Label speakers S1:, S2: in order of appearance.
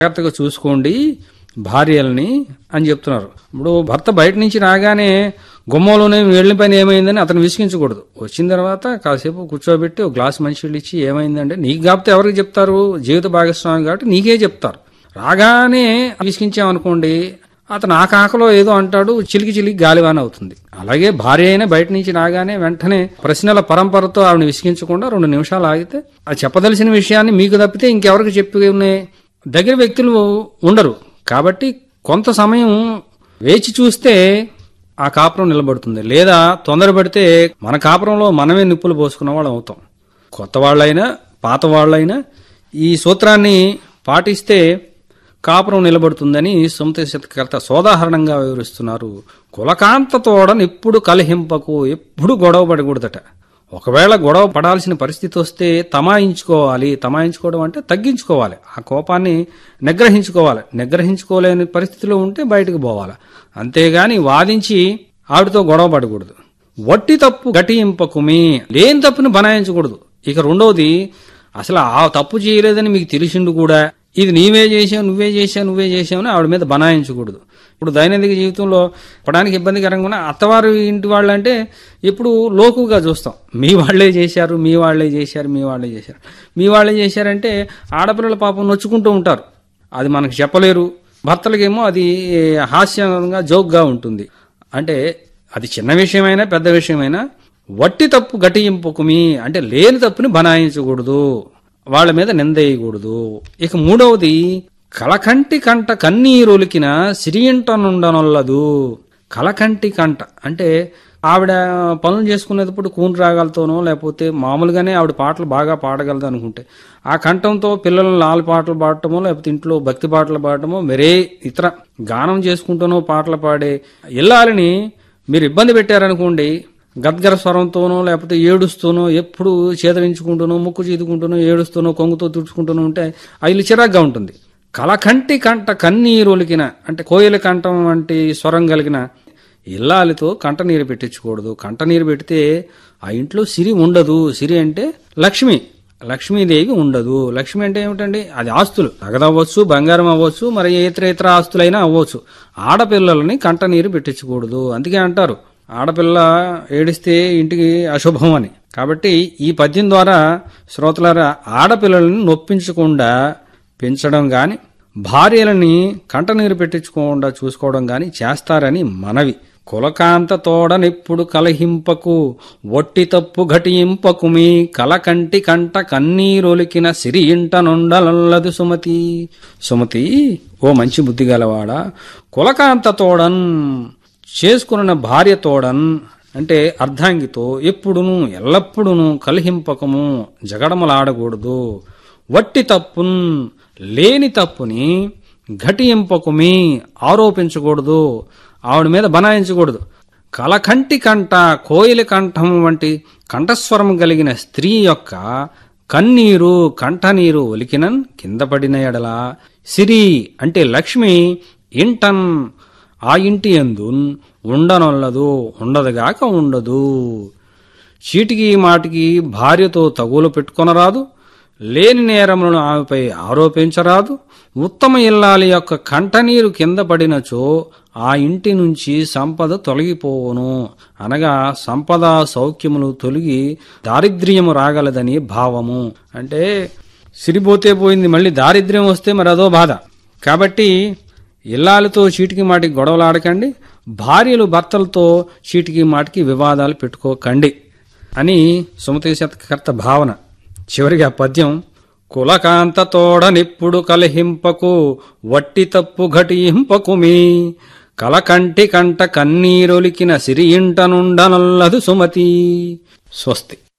S1: జాగ్రత్తగా చూసుకోండి భార్యల్ని అని చెప్తున్నారు ఇప్పుడు భర్త బయట నుంచి రాగానే గుమ్మంలోనే వెళ్ళిన పని ఏమైందని అతను విసిగించకూడదు వచ్చిన తర్వాత కాసేపు కూర్చోబెట్టి ఒక గ్లాస్ మంచినీళ్ళు ఇచ్చి ఏమైందంటే నీకు కాకపోతే ఎవరికి చెప్తారు జీవిత భాగస్వామి కాబట్టి నీకే చెప్తారు రాగానే విసిగించామనుకోండి అతను ఆ కాకలో ఏదో అంటాడు చిలికి చిలికి గాలివాన అవుతుంది అలాగే భార్య అయినా బయట నుంచి రాగానే వెంటనే ప్రశ్నల పరంపరతో ఆవిడ విసిగించకుండా రెండు నిమిషాలు ఆగితే ఆ చెప్పదలసిన విషయాన్ని మీకు తప్పితే ఇంకెవరికి చెప్పి ఉన్నాయి దగ్గర వ్యక్తులు ఉండరు కాబట్టి కొంత సమయం వేచి చూస్తే ఆ కాపురం నిలబడుతుంది లేదా తొందరపడితే మన కాపురంలో మనమే నిప్పులు పోసుకున్న వాళ్ళం అవుతాం కొత్త వాళ్ళైనా పాత వాళ్ళైనా ఈ సూత్రాన్ని పాటిస్తే కాపురం నిలబడుతుందని సుమతి శతకర్త సోదాహరణంగా వివరిస్తున్నారు కులకాంత తోడను ఎప్పుడు కలహింపకు ఎప్పుడు గొడవ పడకూడదట ఒకవేళ గొడవ పడాల్సిన పరిస్థితి వస్తే తమాయించుకోవాలి తమాయించుకోవడం అంటే తగ్గించుకోవాలి ఆ కోపాన్ని నిగ్రహించుకోవాలి నిగ్రహించుకోలేని పరిస్థితిలో ఉంటే బయటకు పోవాలి అంతేగాని వాదించి ఆవిడతో గొడవ పడకూడదు వట్టి తప్పు గటింపకుమి లేని తప్పుని బనాయించకూడదు ఇక రెండవది అసలు ఆ తప్పు చేయలేదని మీకు తెలిసిండు కూడా ఇది నీవే చేసావు నువ్వే చేసావు నువ్వే చేసావు అని ఆవిడ మీద బనాయించకూడదు ఇప్పుడు దైనందిక జీవితంలో పడడానికి ఇబ్బందికరంగా ఉన్న అత్తవారు ఇంటి వాళ్ళంటే ఇప్పుడు లోకుగా చూస్తాం మీ వాళ్ళే చేశారు మీ వాళ్ళే చేశారు మీ వాళ్ళే చేశారు మీ వాళ్ళే చేశారంటే ఆడపిల్లల పాపం నొచ్చుకుంటూ ఉంటారు అది మనకు చెప్పలేరు భర్తలకేమో అది హాస్యంగా జోక్గా ఉంటుంది అంటే అది చిన్న విషయమైనా పెద్ద విషయమైనా వట్టి తప్పు గటింపుకుమి అంటే లేని తప్పుని బనాయించకూడదు వాళ్ళ మీద నిందేయకూడదు ఇక మూడవది కలకంటి కంట కన్నీరులికిన సిరియంటనుండనొల్లదు కలకంటి కంట అంటే ఆవిడ పనులు చేసుకునేటప్పుడు కూని రాగాలతోనో లేకపోతే మామూలుగానే ఆవిడ పాటలు బాగా పాడగలదు అనుకుంటే ఆ కంఠంతో పిల్లలు లాలి పాటలు పాడటమో లేకపోతే ఇంట్లో భక్తి పాటలు పాడటమో మరే ఇతర గానం చేసుకుంటూనో పాటలు పాడే ఇల్లాలని మీరు ఇబ్బంది పెట్టారనుకోండి గద్గర స్వరంతోనో లేకపోతే ఏడుస్తూనో ఎప్పుడు చేదరించుకుంటూనో ముక్కు చీదుకుంటూనో ఏడుస్తూనో కొంగుతో తుడుచుకుంటూనో ఉంటే ఆ ఇల్లు చిరాగ్గా ఉంటుంది కలకంటి కంట కన్నీరులికిన అంటే కోయిల కంఠం వంటి స్వరం కలిగిన ఇల్లాలితో కంట నీరు పెట్టించకూడదు కంట నీరు పెడితే ఆ ఇంట్లో సిరి ఉండదు సిరి అంటే లక్ష్మి లక్ష్మీదేవి ఉండదు లక్ష్మి అంటే ఏమిటండి అది ఆస్తులు నగదు అవ్వచ్చు బంగారం అవ్వచ్చు మరి ఇతర ఇతర ఆస్తులైనా అవ్వచ్చు ఆడపిల్లలని కంట నీరు పెట్టించకూడదు అందుకే అంటారు ఆడపిల్ల ఏడిస్తే ఇంటికి అశుభం అని కాబట్టి ఈ పద్యం ద్వారా శ్రోతలారా ఆడపిల్లలని నొప్పించకుండా పెంచడం గాని భార్యలని కంటనీరు పెట్టించుకోకుండా చూసుకోవడం గాని చేస్తారని మనవి కులకాంత తోడనెప్పుడు కలహింపకు ఒట్టి తప్పు ఘటింపకుమి కలకంటి కంట కన్నీరొలికిన సిరి ఇంట నుండలల్లదు సుమతి సుమతి ఓ మంచి బుద్ధి గలవాడా కులకాంత తోడన్ చేసుకున్న భార్య తోడన్ అంటే అర్ధాంగితో ఎప్పుడును ఎల్లప్పుడును కలహింపకము జగడములాడకూడదు వట్టి తప్పున్ లేని తప్పుని ఘటింపకుమి ఆరోపించకూడదు ఆవిడ మీద బనాయించకూడదు కలకంటి కంట కోయిల కంఠం వంటి కంఠస్వరం కలిగిన స్త్రీ యొక్క కన్నీరు కంఠనీరు ఒలికినన్ కింద పడిన ఎడల సిరి అంటే లక్ష్మి ఇంటన్ ఆ ఇంటి ఎందు ఉండనొల్లదు ఉండదుగాక ఉండదు చీటికి మాటికి భార్యతో తగులు పెట్టుకొనరాదు లేని నేరములను ఆమెపై ఆరోపించరాదు ఉత్తమ ఇల్లాలి యొక్క కంటనీరు కింద పడినచో ఆ ఇంటి నుంచి సంపద తొలగిపోవును అనగా సంపద సౌఖ్యములు తొలగి దారిద్ర్యము రాగలదని భావము అంటే సిరిపోతే పోయింది మళ్ళీ దారిద్ర్యం వస్తే మరి అదో బాధ కాబట్టి ఇల్లాలతో చీటికి మాటికి గొడవలు ఆడకండి భార్యలు భర్తలతో చీటికి మాటికి వివాదాలు పెట్టుకోకండి అని సుమతి శతకర్త భావన చివరికి ఆ పద్యం కులకాంత తోడనిప్పుడు కలహింపకు వట్టి తప్పు ఘటింపకుమి కలకంటి కంట కన్నీరొలికిన సిరి ఇంట నుండనల్లదు సుమతి స్వస్తి